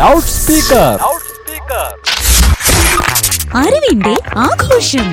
loud speaker അറിവിന്റെ ആഘോഷം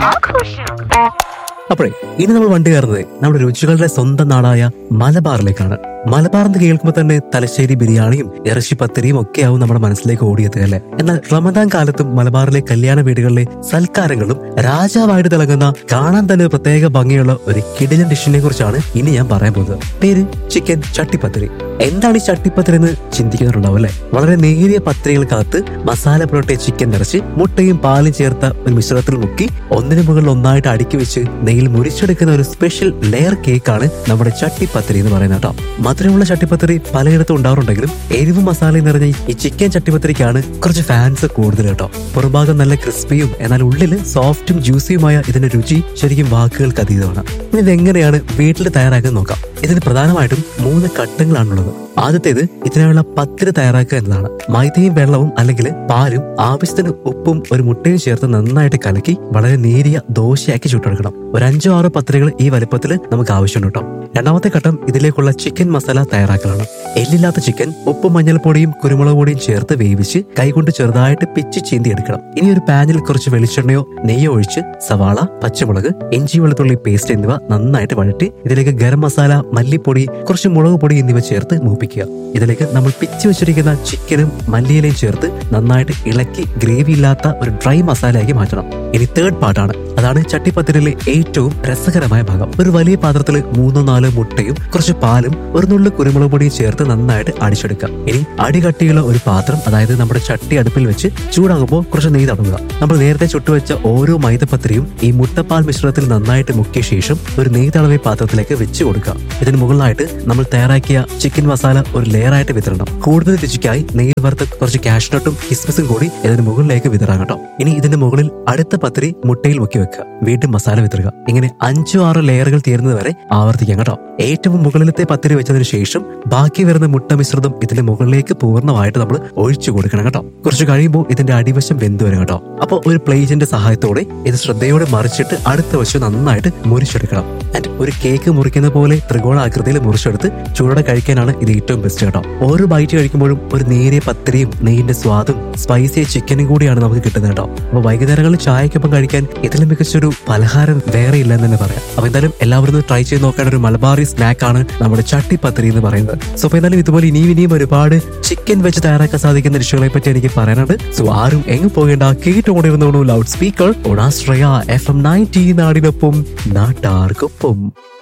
അപ്പോഴേ ഇനി നമ്മൾ വണ്ടി കയറുന്നത് നമ്മുടെ രുചികളുടെ സ്വന്തം നാടായ മലബാറിലേക്കാണ് മലബാർ എന്ന് കേൾക്കുമ്പോൾ തന്നെ തലശ്ശേരി ബിരിയാണിയും ഇറച്ചി പത്തിരിയും ഒക്കെ ആവും നമ്മുടെ മനസ്സിലേക്ക് ഓടിയെത്തുക അല്ലേ എന്നാൽ റമദാൻ കാലത്തും മലബാറിലെ കല്യാണ വീടുകളിലെ സൽക്കാരങ്ങളും രാജാവായിട്ട് തിളങ്ങുന്ന കാണാൻ തന്നെ ഒരു പ്രത്യേക ഭംഗിയുള്ള ഒരു കിടിലൻ ഡിഷിനെ കുറിച്ചാണ് ഇനി ഞാൻ പറയാൻ പോകുന്നത് പേര് ചിക്കൻ ചട്ടിപ്പത്തിരി എന്താണ് ഈ ചട്ടിപ്പത്തിരി എന്ന് ചിന്തിക്കുന്നുണ്ടാവും അല്ലെ വളരെ നേരിയ പത്തിരികൾക്കകത്ത് മസാല പുരട്ടിയ ചിക്കൻ നിറച്ച് മുട്ടയും പാലും ചേർത്ത ഒരു മിശ്രിതത്തിൽ മുക്കി ഒന്നിനു മുകളിൽ ഒന്നായിട്ട് അടുക്കി വെച്ച് നെയ്യിൽ മുരിച്ചെടുക്കുന്ന ഒരു സ്പെഷ്യൽ ലെയർ കേക്കാണ് നമ്മുടെ ചട്ടിപ്പത്തിരി എന്ന് പറയുന്നത് കേട്ടോ മധുരമുള്ള ചട്ടിപ്പത്തിരി പലയിടത്തും ഉണ്ടാവാറുണ്ടെങ്കിലും എരിവും മസാലയും നിറഞ്ഞ ഈ ചിക്കൻ ചട്ടിപ്പത്തിരിക്കാണ് കുറച്ച് ഫാൻസ് കൂടുതൽ കേട്ടോ പുറഭാഗം നല്ല ക്രിസ്പിയും എന്നാൽ ഉള്ളിൽ സോഫ്റ്റും ജ്യൂസിയുമായ ഇതിന്റെ രുചി ശരിക്കും വാക്കുകൾക്ക് അതീതമാണ് ഇനി ഇതെങ്ങനെയാണ് വീട്ടിൽ തയ്യാറാക്കാൻ നോക്കാം ഇതിന് പ്രധാനമായിട്ടും മൂന്ന് ഘട്ടങ്ങളാണുള്ളത് ആദ്യത്തേത് ഇതിനായുള്ള പത്തിരി തയ്യാറാക്കുക എന്നതാണ് മൈദയും വെള്ളവും അല്ലെങ്കിൽ പാലും ആവശ്യത്തിന് ഉപ്പും ഒരു മുട്ടയും ചേർത്ത് നന്നായിട്ട് കലക്കി വളരെ നേരിയ ദോശയാക്കി ചുട്ടെടുക്കണം ഒരു അഞ്ചോ ആറോ പത്തിരികൾ ഈ വലുപ്പത്തിൽ നമുക്ക് ആവശ്യമുണ്ട് കേട്ടോ രണ്ടാമത്തെ ഘട്ടം ഇതിലേക്കുള്ള ചിക്കൻ മസാല തയ്യാറാക്കലാണ് എല്ലില്ലാത്ത ചിക്കൻ ഉപ്പും മഞ്ഞൾപ്പൊടിയും കുരുമുളക് പൊടിയും ചേർത്ത് വേവിച്ച് കൈകൊണ്ട് ചെറുതായിട്ട് പിച്ച് ചീന്തി എടുക്കണം ഇനി ഒരു പാനിൽ കുറച്ച് വെളിച്ചെണ്ണയോ നെയ്യോ ഒഴിച്ച് സവാള പച്ചമുളക് ഇഞ്ചി വെളുത്തുള്ളി പേസ്റ്റ് എന്നിവ നന്നായിട്ട് വഴറ്റി ഇതിലേക്ക് ഗരം മസാല മല്ലിപ്പൊടി കുറച്ച് മുളക് പൊടി എന്നിവ ചേർത്ത് മൂപ്പിക്കുക ഇതിലേക്ക് നമ്മൾ പിച്ച് വെച്ചിരിക്കുന്ന ചിക്കനും മല്ലിയിലയും ചേർത്ത് നന്നായിട്ട് ഇളക്കി ഗ്രേവി ഇല്ലാത്ത ഒരു ഡ്രൈ മസാലയാക്കി മാറ്റണം ഇനി തേർഡ് പാർട്ടാണ് അതാണ് ചട്ടിപ്പത്തിരിലെ ഏറ്റവും രസകരമായ ഭാഗം ഒരു വലിയ പാത്രത്തിൽ മൂന്നോ നാലോ മുട്ടയും കുറച്ച് പാലും ഒരു നുള്ളു കുരുമുളക് പൊടിയും ചേർത്ത് നന്നായിട്ട് അടിച്ചെടുക്കാം ഇനി അടികട്ടിയുള്ള ഒരു പാത്രം അതായത് നമ്മുടെ ചട്ടി അടുപ്പിൽ വെച്ച് ചൂടാകുമ്പോൾ കുറച്ച് നെയ്യ് തടവുക നമ്മൾ നേരത്തെ ചുട്ടുവെച്ച ഓരോ മൈദപ്പത്തിരിയും ഈ മുട്ടപ്പാൽ മിശ്രിതത്തിൽ നന്നായിട്ട് മുക്കിയ ശേഷം ഒരു നെയ്യ് തടവിയ പാത്രത്തിലേക്ക് വെച്ച് കൊടുക്കുക ഇതിന് മുകളിലായിട്ട് നമ്മൾ തയ്യാറാക്കിയ ചിക്കൻ മസാല ഒരു ലെയറായിട്ട് വിതരണം കൂടുതൽ രുചിക്കായി നെയ്യ് വറുത്ത് കുറച്ച് കാഷ്നട്ടും കിസ്മിസും കൂടി ഇതിന് മുകളിലേക്ക് വിതറാം കേട്ടോ ഇനി ഇതിന്റെ മുകളിൽ അടുത്ത പത്തിരി മുട്ടയിൽ മുക്കി വെക്കുക വീണ്ടും മസാല വിതറുക ഇങ്ങനെ അഞ്ചോ ആറോ ലെയറുകൾ തീരുന്നത് വരെ ആവർത്തിക്കാം കേട്ടോ ഏറ്റവും മുകളിലത്തെ പത്തിരി വെച്ചതിന് ശേഷം ബാക്കി വരുന്ന മുട്ട മിശ്രിതം ഇതിന്റെ മുകളിലേക്ക് പൂർണ്ണമായിട്ട് നമ്മൾ ഒഴിച്ചു കൊടുക്കണം കേട്ടോ കുറച്ച് കഴിയുമ്പോൾ ഇതിന്റെ അടിവശം വെന്ത് വരും കേട്ടോ അപ്പോൾ ഒരു പ്ലേറ്റിന്റെ സഹായത്തോടെ ഇത് ശ്രദ്ധയോടെ മറിച്ചിട്ട് അടുത്ത വശം നന്നായിട്ട് മുറിച്ചെടുക്കണം ആൻഡ് ഒരു കേക്ക് മുറിക്കുന്ന പോലെ ത്രികോണാകൃതിയിൽ മുറിച്ചെടുത്ത് ചൂടോടെ കഴിക്കാനാണ് ഇത് ഏറ്റവും ബെസ്റ്റ് കേട്ടോ ഓരോ ബൈറ്റ് കഴിക്കുമ്പോഴും ഒരു നേരിയ പത്തിരിയും നെയ്യിന്റെ സ്വാദും സ്പൈസിയ ചിക്കനും കൂടിയാണ് നമുക്ക് കിട്ടുന്നത് കേട്ടോ അപ്പൊ വൈകുന്നേരങ്ങളിൽ ചായക്കൊപ്പം കഴിക്കാൻ ഇതിലും മികച്ചൊരു പലഹാരം വേറെ ഇല്ല എന്ന് തന്നെ പറയാം അപ്പൊ എന്തായാലും എല്ലാവരും ഒന്ന് ട്രൈ ചെയ്ത് നോക്കേണ്ട ഒരു മലബാറി സ്നാക്ക് ആണ് നമ്മുടെ ചട്ടിപ്പത്തിരി എന്ന് പറയുന്നത് സോ അപ്പൊ എന്തായാലും ഇതുപോലെ ഇനിയും ഇനിയും ഒരുപാട് ചിക്കൻ വെച്ച് തയ്യാറാക്കാൻ സാധിക്കുന്ന ഡിഷുകളെ പറ്റി എനിക്ക് പറയാനുണ്ട് സോ ആരും എങ്ങും പോകേണ്ട കേട്ടുകൊണ്ടിരുന്നോളൂ ലൗഡ് സ്പീക്കർ ഒണാശ്രയ എഫ് എം നയൻറ്റി നാടിനൊപ്പം നാട്ടാർക്കൊപ്പം